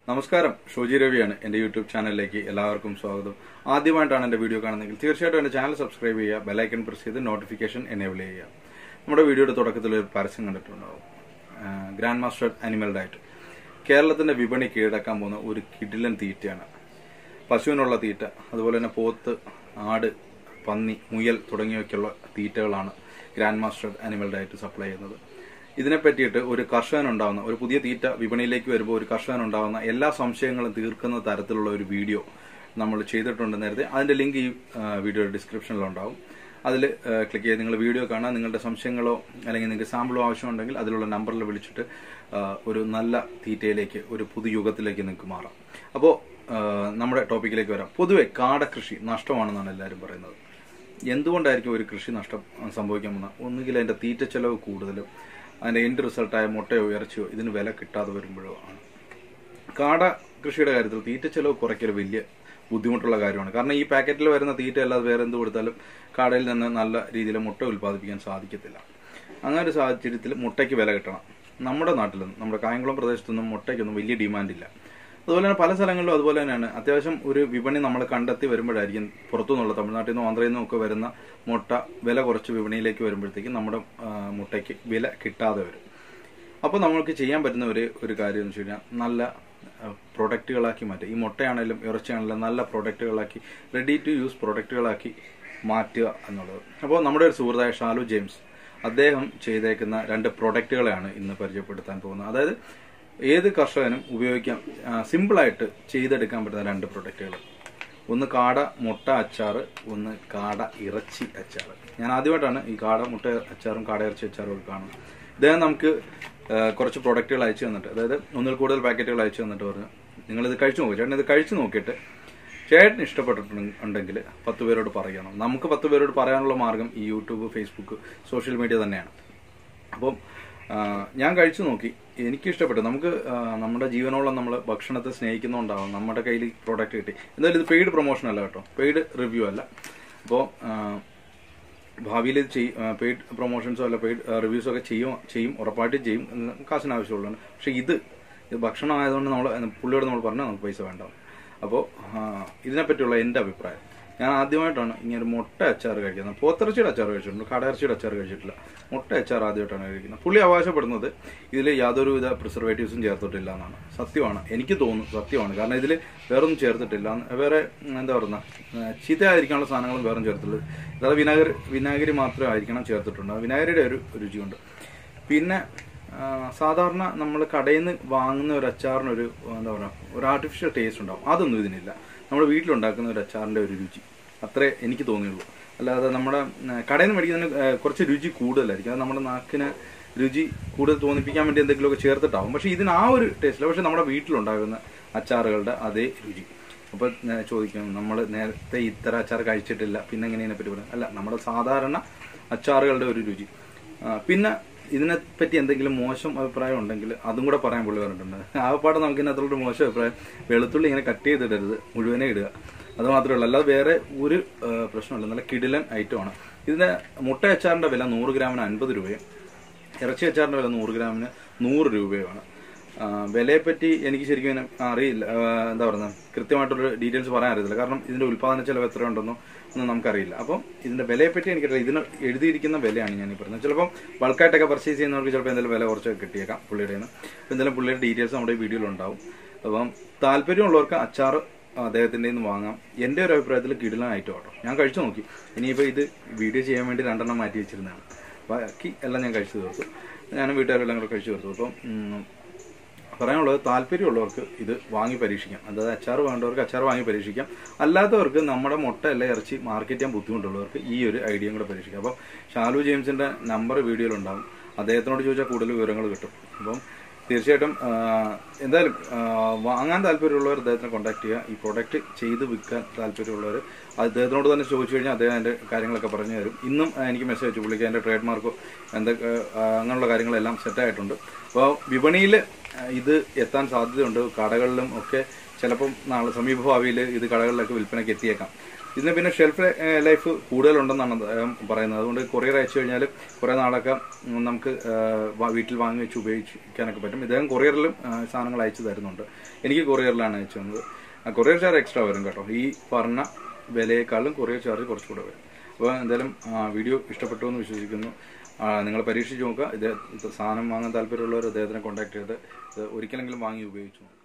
നമസ്കാരം ഷോജി രവിയാണ് എന്റെ യൂട്യൂബ് ചാനലിലേക്ക് എല്ലാവർക്കും സ്വാഗതം ആദ്യമായിട്ടാണ് എന്റെ വീഡിയോ കാണുന്നതെങ്കിൽ തീർച്ചയായിട്ടും എന്റെ ചാനൽ സബ്സ്ക്രൈബ് ചെയ്യുക ബെലൈക്കൺ പ്രസ് ചെയ്ത് നോട്ടിഫിക്കേഷൻ എനേബിൾ ചെയ്യുക നമ്മുടെ വീഡിയോയുടെ തുടക്കത്തിൽ ഒരു പരസ്യം കണ്ടിട്ടുണ്ടാവും ഗ്രാൻഡ് മാസ്റ്റർ അനിമൽ ഡയറ്റ് കേരളത്തിന്റെ വിപണി കീഴടക്കാൻ പോകുന്ന ഒരു കിടിലൻ തീറ്റയാണ് പശുവിനുള്ള തീറ്റ അതുപോലെ തന്നെ പോത്ത് ആട് പന്നി മുയൽ തുടങ്ങിയവയ്ക്കുള്ള തീറ്റകളാണ് Grand Master Animal Diet supply ചെയ്യുന്നത് ഇതിനെ പറ്റിയിട്ട് ഒരു കർഷകനുണ്ടാവുന്ന ഒരു പുതിയ തീറ്റ വിപണിയിലേക്ക് വരുമ്പോൾ ഒരു കർഷകനുണ്ടാവുന്ന എല്ലാ സംശയങ്ങളും തീർക്കുന്ന തരത്തിലുള്ള ഒരു വീഡിയോ നമ്മൾ ചെയ്തിട്ടുണ്ട് നേരത്തെ അതിന്റെ ലിങ്ക് ഈ വീഡിയോയുടെ ഡിസ്ക്രിപ്ഷനിലുണ്ടാവും അതിൽ ക്ലിക്ക് ചെയ്ത് നിങ്ങൾ വീഡിയോ കാണാൻ നിങ്ങളുടെ സംശയങ്ങളോ അല്ലെങ്കിൽ നിങ്ങൾക്ക് സാമ്പിളോ ആവശ്യമുണ്ടെങ്കിൽ അതിലുള്ള നമ്പറിൽ വിളിച്ചിട്ട് ആ, ഒരു നല്ല തീറ്റയിലേക്ക് ഒരു പുതുയുഗത്തിലേക്ക് നിങ്ങൾക്ക് മാറാം അപ്പോൾ നമ്മുടെ ടോപ്പിക്കിലേക്ക് വരാം പൊതുവെ കാടകൃഷി നഷ്ടമാണെന്നാണ് എല്ലാവരും പറയുന്നത് എന്തുകൊണ്ടായിരിക്കും ഒരു കൃഷി നഷ്ടം സംഭവിക്കാൻ പോകുന്നത് ഒന്നുകിൽ അതിന്റെ തീറ്റ ചെലവ് കൂടുതലും അതിന്റെ എൻഡ് റിസൾട്ടായ മുട്ടയോ ഇറച്ചിയോ ഇതിന് വില കിട്ടാതെ വരുമ്പോഴോ ആണ് കാട കൃഷിയുടെ കാര്യത്തിൽ തീറ്റ ചെലവ് കുറയ്ക്കൽ വലിയ ബുദ്ധിമുട്ടുള്ള കാര്യമാണ് കാരണം ഈ പാക്കറ്റിൽ വരുന്ന തീറ്റ അല്ലാതെ വേറെ എന്ത് കൊടുത്താലും കാടയിൽ നിന്ന് നല്ല രീതിയിൽ മുട്ട ഉൽപ്പാദിപ്പിക്കാൻ സാധിക്കത്തില്ല അങ്ങനെ ഒരു സാഹചര്യത്തിൽ മുട്ടയ്ക്ക് വില കിട്ടണം നമ്മുടെ നാട്ടിലൊന്നും നമ്മുടെ കായംകുളം പ്രദേശത്തൊന്നും മുട്ടയ്ക്കൊന്നും വലിയ ഡിമാൻഡ് ഇല്ല അതുപോലെ തന്നെ പല സ്ഥലങ്ങളിലും അതുപോലെ തന്നെയാണ് അത്യാവശ്യം ഒരു വിപണി നമ്മൾ കണ്ടെത്തി വരുമ്പോഴായിരിക്കും പുറത്തുനിന്നുള്ള തമിഴ്നാട്ടിൽ നിന്നും ആന്ധ്രയിൽ നിന്നും ഒക്കെ വരുന്ന മുട്ട വില കുറച്ച് വിപണിയിലേക്ക് വരുമ്പോഴത്തേക്കും നമ്മുടെ ആ, മുട്ടയ്ക്ക് വില കിട്ടാതെ വരും അപ്പോൾ നമ്മൾക്ക് ചെയ്യാൻ പറ്റുന്ന ഒരു ഒരു കാര്യം എന്ന് വെച്ച് കഴിഞ്ഞാൽ നല്ല പ്രൊഡക്റ്റുകളാക്കി മാറ്റുക ഈ മുട്ടയാണെങ്കിലും ഇറച്ചിയാണെങ്കിലും നല്ല പ്രൊഡക്റ്റുകളാക്കി റെഡി ടു യൂസ് പ്രൊഡക്റ്റുകളാക്കി മാറ്റുക എന്നുള്ളത് അപ്പോൾ നമ്മുടെ ഒരു സുഹൃത്തായ ഷാലു ജെയിംസ് അദ്ദേഹം ചെയ്തേക്കുന്ന രണ്ട് പ്രൊഡക്റ്റുകളെയാണ് ഇന്ന് പരിചയപ്പെടുത്താൻ പോകുന്നത് അതായത് ഏത് കർഷകനും ഉപയോഗിക്കാൻ സിമ്പിളായിട്ട് ചെയ്തെടുക്കാൻ പറ്റുന്ന രണ്ട് പ്രൊഡക്റ്റുകൾ ഒന്ന് കാട മുട്ട അച്ചാറ് ഒന്ന് കാട ഇറച്ചി അച്ചാറ് ഞാൻ ആദ്യമായിട്ടാണ് ഈ കാട മുട്ട അച്ചാറും കാട ഇറച്ചി അച്ചാറും ഒക്കെ കാണുന്നത് ഇദ്ദേഹം നമുക്ക് ആ, കുറച്ച് പ്രൊഡക്റ്റുകൾ അയച്ചു തന്നിട്ട് അതായത് ഒന്നിൽ കൂടുതൽ പാക്കറ്റുകൾ അയച്ചു തന്നിട്ട് പറഞ്ഞു നിങ്ങളിത് കഴിച്ചു നോക്കുക ചേട്ടൻ ഇത് കഴിച്ചു നോക്കിയിട്ട് ചേട്ടന് ഇഷ്ടപ്പെട്ടിട്ടുണ്ടെങ്കിൽ പത്ത് പേരോട് പറയണം നമുക്ക് പത്ത് പേരോട് പറയാനുള്ള മാർഗം ഈ യൂട്യൂബ് ഫേസ്ബുക്ക് സോഷ്യൽ മീഡിയ തന്നെയാണ് അപ്പം ആ, ഞാൻ കഴിച്ചു നോക്കി എനിക്ക് ഇഷ്ടപ്പെട്ടു നമുക്ക് ആ, നമ്മുടെ ജീവനോളം നമ്മൾ ഭക്ഷണത്തെ സ്നേഹിക്കുന്നുണ്ടാവും നമ്മുടെ കയ്യിൽ പ്രോഡക്റ്റ് കിട്ടി എന്തായാലും ഇത് പെയ്ഡ് പ്രൊമോഷൻ അല്ല കേട്ടോ പെയ്ഡ് റിവ്യൂ അല്ല അപ്പോൾ ഭാവിയിൽ ഇത് ചെയ്യും പെയ്ഡ് പ്രൊമോഷൻസോ അല്ല പെയ്ഡ് റിവ്യൂസോ ഒക്കെ ചെയ്യും ചെയ്യും ഉറപ്പായിട്ടും ചെയ്യും എന്ന് കാശിന് ആവശ്യമുള്ളതാണ് പക്ഷെ ഇത് ഇത് ഭക്ഷണം ആയതുകൊണ്ട് നമ്മൾ പുള്ളിയോട് നമ്മൾ പറഞ്ഞാൽ നമുക്ക് പൈസ വേണ്ട അപ്പോൾ ഇതിനെപ്പറ്റിയുള്ള എൻ്റെ അഭിപ്രായം ഞാൻ ആദ്യമായിട്ടാണ് ഇങ്ങനെ ഒരു മുട്ട അച്ചാർ കഴിക്കുന്നത് പോത്തിറച്ചിയുടെ അച്ചാർ കഴിച്ചിട്ടുണ്ട് കടയിറച്ചിയുടെ അച്ചാർ കഴിച്ചിട്ടില്ല മുട്ട അച്ചാർ ആദ്യമായിട്ടാണ് കഴിക്കുന്നത് പുള്ളി അവകാശപ്പെടുന്നത് ഇതിൽ യാതൊരുവിധ പ്രിസർവേറ്റീവ്സും ചേർത്തിട്ടില്ല എന്നാണ് സത്യമാണ് എനിക്ക് തോന്നുന്നു സത്യമാണ് കാരണം ഇതിൽ വേറൊന്നും ചേർത്തിട്ടില്ല വേറെ ഉം, എന്താ പറയുക ചീത്തയായിരിക്കാനുള്ള സാധനങ്ങളും വേറെ ചേർത്തിട്ടുള്ളത് അതായത് വിനാഗിരി വിനാഗിരി മാത്രമേ ആയിരിക്കണം ചേർത്തിട്ടുണ്ട് ആ വിനാഗിരിയുടെ ഒരു രുചിയുണ്ട് പിന്നെ ആ, സാധാരണ നമ്മൾ കടയിൽ നിന്ന് വാങ്ങുന്ന ഒരു അച്ചാറിനൊരു എന്താ പറയുക ഒരു ആർട്ടിഫിഷ്യൽ ടേസ്റ്റ് ഉണ്ടാവും അതൊന്നും ഇതിനില്ല നമ്മൾ വീട്ടിലുണ്ടാക്കുന്ന ഒരു അച്ചാറിന്റെ ഒരു രുചി അത്രേ എനിക്ക് തോന്നിയുള്ളൂ അല്ലാതെ നമ്മുടെ ഉം, കടയിൽ നിന്ന് മേടിക്കുന്നതിന് ഏ, കുറച്ച് രുചി കൂടുതലായിരിക്കും അത് നമ്മുടെ നാക്കിന് രുചി കൂടുതൽ തോന്നിപ്പിക്കാൻ വേണ്ടി എന്തെങ്കിലുമൊക്കെ ചേർത്തിട്ടാവും പക്ഷെ ഇതിന് ആ ഒരു ടേസ്റ്റ് പക്ഷെ നമ്മുടെ വീട്ടിലുണ്ടാകുന്ന അച്ചാറുകളുടെ അതേ രുചി അപ്പൊ ഞാൻ ചോദിക്കും നമ്മൾ നേരത്തെ ഇത്തരം അച്ചാർ കഴിച്ചിട്ടില്ല പിന്നെ എങ്ങനെയാണ് പറ്റി പറയുന്നത് അല്ല നമ്മുടെ സാധാരണ അച്ചാറുകളുടെ ഒരു രുചി ആ, പിന്നെ ഇതിനെ പറ്റി എന്തെങ്കിലും മോശം അഭിപ്രായം ഉണ്ടെങ്കിൽ അതും കൂടെ പറയാൻ പുള്ളി പറഞ്ഞിട്ടുണ്ട് ആകപ്പാടെ നമുക്ക് ഇതിനകത്തുള്ളൊരു മോശം അഭിപ്രായം വെളുത്തുള്ളി ഇങ്ങനെ കട്ട് ചെയ്തിടരുത് മുഴുവനെ ഇടുക അത് മാത്രമേ ഉള്ളൂ അല്ലാതെ വേറെ ഒരു ആ, പ്രശ്നമില്ല നല്ല കിടിലൻ ഐറ്റമാണ് ഇതിന്റെ മുട്ട അച്ചാറിന്റെ വില നൂറ് ഗ്രാമിന് അൻപത് രൂപയും ഇറച്ചി അച്ചാറിന്റെ വില നൂറ് ഗ്രാമിന് നൂറ് രൂപയുമാണ് ആ, വിലയെപ്പറ്റി എനിക്ക് ശരിക്കും ഇങ്ങനെ അറിയില്ല ആ, എന്താ പറയുക കൃത്യമായിട്ടൊരു ഡീറ്റെയിൽസ് പറയാൻ അറിയത്തില്ല കാരണം ഇതിന്റെ ഉൽപാദന ചെലവ് എത്ര ഉണ്ടെന്നോ ഒന്നും നമുക്കറിയില്ല അപ്പം ഇതിന്റെ വിലയെപ്പറ്റി എനിക്കറിയില്ല ഇതിന് എഴുതിയിരിക്കുന്ന വിലയാണ് ഞാൻ ഈ പറയുന്നത് ചിലപ്പം ബൾക്കായിട്ടൊക്കെ പർച്ചേസ് ചെയ്യുന്നവർക്ക് ചിലപ്പോൾ എന്തെങ്കിലും വില കുറച്ച് കിട്ടിയേക്കാം പുള്ളിയുടെ നിന്ന് അപ്പം എന്തെങ്കിലും പുള്ളിയുടെ ഡീറ്റെയിൽസ് നമ്മുടെ ഈ വീഡിയോയിൽ ഉണ്ടാവും അപ്പം താല്പര്യമുള്ളവർക്ക് അച്ചാർ അദ്ദേഹത്തിന്റെ നിന്ന് വാങ്ങാം എന്റെ ഒരു അഭിപ്രായത്തിൽ കിടിലൻ ഐറ്റം കേട്ടോ ഞാൻ കഴിച്ചു നോക്കി ഇനിയിപ്പോൾ ഇത് വീഡിയോ ചെയ്യാൻ വേണ്ടി രണ്ടെണ്ണം മാറ്റി വെച്ചിരുന്നതാണ് ബാക്കി എല്ലാം ഞാൻ കഴിച്ചു തീർത്തു ഞാനും വീട്ടുകാരെല്ലാം കൂടെ കഴിച്ചു തീർത്തു അപ്പം ഉം, പറയാനുള്ളത് താല്പര്യമുള്ളവർക്ക് ഇത് വാങ്ങി പരീക്ഷിക്കാം അതായത് അച്ചാർ വേണ്ടവർക്ക് അച്ചാർ വാങ്ങി പരീക്ഷിക്കാം അല്ലാത്തവർക്ക് നമ്മുടെ മുട്ട അല്ല ഇറച്ചി മാർക്കറ്റ് ചെയ്യാൻ ബുദ്ധിമുട്ടുള്ളവർക്ക് ഈ ഒരു ഐഡിയയും കൂടെ പരീക്ഷിക്കാം അപ്പം ഷാലു ജെയിംസിന്റെ നമ്പർ വീഡിയോയിലുണ്ടാവും അദ്ദേഹത്തിനോട് ചോദിച്ചാൽ കൂടുതൽ വിവരങ്ങൾ കിട്ടും അപ്പം തീർച്ചയായിട്ടും ആ, എന്തായാലും ആ, വാങ്ങാൻ താല്പര്യമുള്ളവർ അദ്ദേഹത്തിനെ കോൺടാക്ട് ചെയ്യുക ഈ പ്രൊഡക്റ്റ് ചെയ്ത് വിൽക്കാൻ താല്പര്യമുള്ളവർ അദ്ദേഹത്തിനോട് തന്നെ ചോദിച്ചു കഴിഞ്ഞാൽ അദ്ദേഹം അതിന്റെ കാര്യങ്ങളൊക്കെ പറഞ്ഞു തരും ഇന്നും ആ, എനിക്ക് മെസ്സേജ് അയച്ചു പുള്ളിക്ക് അതിന്റെ ട്രേഡ് മാർക്കോ എന്തൊക്കെ ആ, അങ്ങനെയുള്ള കാര്യങ്ങളെല്ലാം സെറ്റായിട്ടുണ്ട് അപ്പോൾ വിപണിയിൽ ഇത് എത്താൻ സാധ്യതയുണ്ട് കടകളിലും ഒക്കെ ചിലപ്പം നാളെ സമീപഭാവിയിൽ ഇത് കടകളിലൊക്കെ വിൽപ്പനയ്ക്ക് എത്തിയേക്കാം ഇതിന് പിന്നെ ഷെൽഫ് ലൈഫ് കൂടുതലുണ്ടെന്നാണ് അദ്ദേഹം പറയുന്നത് അതുകൊണ്ട് കൊറിയർ അയച്ചു കഴിഞ്ഞാൽ കുറേ നാളൊക്കെ ഉം, നമുക്ക് ആ, വാ- വീട്ടിൽ വാങ്ങി വെച്ച് ഉപയോഗിക്കാനൊക്കെ പറ്റും ഇദ്ദേഹം കൊറിയറിലും ആ, സാധനങ്ങൾ അയച്ചു തരുന്നുണ്ട് എനിക്ക് കൊറിയറിലാണ് അയച്ചു തന്നത് ആ, കൊറിയർ ചാർജ് എക്സ്ട്രാ വരും കേട്ടോ ഈ പറഞ്ഞ വിലയേക്കാളും കൊറിയർ ചാർജ് കുറച്ചുകൂടെ വരും അപ്പോൾ എന്തായാലും ആ, വീഡിയോ ഇഷ്ടപ്പെട്ടു എന്ന് വിശ്വസിക്കുന്നു ആ, നിങ്ങൾ പരീക്ഷിച്ച് നോക്കുക ഇത് ഇത് സാധനം വാങ്ങാൻ താല്പര്യമുള്ളവർ അദ്ദേഹത്തിനെ കോൺടാക്ട് ചെയ്ത് ഇത് ഒരിക്കലെങ്കിലും വാങ്ങി ഉപയോഗിച്ചു നോക്കുക